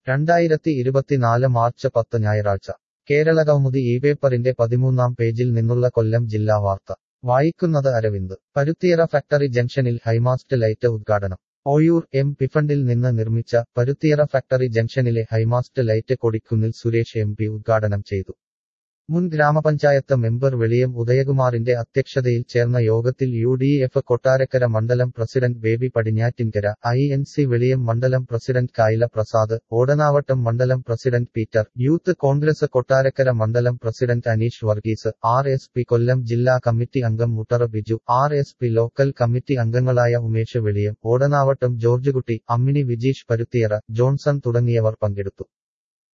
രണ്ടായിരത്തി ഇരുപത്തിനാല് മാർച്ച് പത്ത് ഞായറാഴ്ച കേരളകൗമുദി ഈ പേപ്പറിന്റെ പതിമൂന്നാം പേജിൽ നിന്നുള്ള കൊല്ലം ജില്ലാ വാർത്ത വായിക്കുന്നത് അരവിന്ദ് പരുത്തിയറ ഫാക്ടറി ജംഗ്ഷനിൽ ഹൈമാസ്റ്റ് ലൈറ്റ് ഉദ്ഘാടനം ഓയൂർ എം പിഫണ്ടിൽ നിന്ന് നിർമ്മിച്ച പരുത്തിയറ ഫാക്ടറി ജംഗ്ഷനിലെ high mast light Kodikunnil Suresh M P ഉദ്ഘാടനം ചെയ്തു മുൻ ഗ്രാമപഞ്ചായത്ത് മെമ്പർ വെളിയം ഉദയകുമാറിന്റെ അധ്യക്ഷതയിൽ ചേർന്ന യോഗത്തിൽ യു ഡി എഫ് കൊട്ടാരക്കര മണ്ഡലം president Baby Padinjattinkara I N C Veliyam മണ്ഡലം പ്രസിഡന്റ് കായില പ്രസാദ് ഓടനാവട്ടം മണ്ഡലം president Peter youth Congress Kottarakkara മണ്ഡലം president Aneesh Varghese R S P Kollam ജില്ലാ കമ്മിറ്റി അംഗം Muttara Biju R S P local committee അംഗങ്ങളായ ഉമേഷ് വെളിയം ഓടനാവട്ടം ജോർജുകുട്ടി അമ്മിണി വിജീഷ് പരുത്തിയറ ജോൺസൺ തുടങ്ങിയവർ പങ്കെടുത്തു